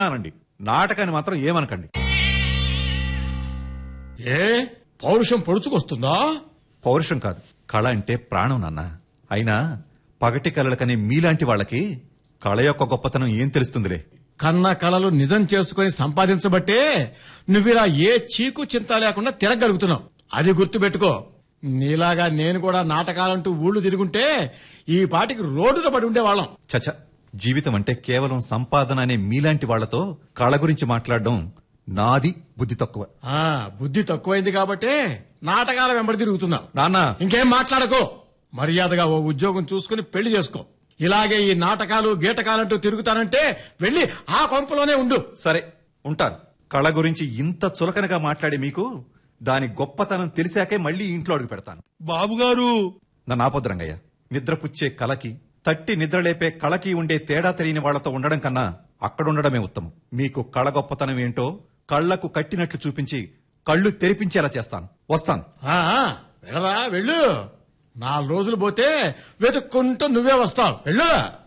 అనండి నాటకాన్ని మాత్రం ఏమనకండి ఏ పౌరుషం పొడుచుకొస్తుందా పౌరుషం కాదు కళ అంటే ప్రాణం నాన్న అయినా పగటి కళలకనే మీలాంటి వాళ్ళకి కళ యొక్క గొప్పతనం ఏం తెలుస్తుందిలే కన్న కళలు నిజం చేసుకుని సంపాదించబట్టే నువ్విలా ఏ చీకు చింత లేకుండా తిరగలుగుతున్నావు అది గుర్తుపెట్టుకో నీలాగా నేను కూడా నాటకాలంటూ ఊళ్ళు తిరుగుంటే ఈ పాటికి రోడ్డున పడి ఉండేవాళ్ళం చచ జీవితం అంటే కేవలం సంపాదన అనే మీలాంటి వాళ్లతో కళ గురించి మాట్లాడడం నాది బుద్ధి తక్కువ ఆ బుద్ధి తక్కువైంది కాబట్టే నాటకాల వెంబడి తిరుగుతున్నావు నాన్న ఇంకేం మాట్లాడకో మర్యాదగా ఓ ఉద్యోగం చూసుకుని పెళ్లి చేసుకో ఇలాగే ఈ నాటకాలు గీటకాలంటూ తిరుగుతానంటే వెళ్లి ఆ కొంపలోనే ఉండు సరే ఉంటాను కళ గురించి ఇంత చులకనగా మాట్లాడే మీకు దాని గొప్పతనం తెలిసాకే మళ్ళీ ఇంట్లో అడుగు పెడతాను బాబుగారు నన్ను ఆపొద్దురంగయ్య నిద్రపుచ్చే కళకి తట్టి నిద్రలేపే కళకి ఉండే తేడా తెలియని వాళ్లతో ఉండడం కన్నా అక్కడుండడమే ఉత్తమం మీకు కళ గొప్పతనం ఏంటో కళ్లకు కట్టినట్లు చూపించి కళ్ళు తెరిపించేలా చేస్తాను వస్తాను ఆ ఆ, వెళ్ళరా వెళ్ళు నాలుగు రోజులు పోతే వెతుక్కుంటూ నువ్వే వస్తావు వెళ్ళు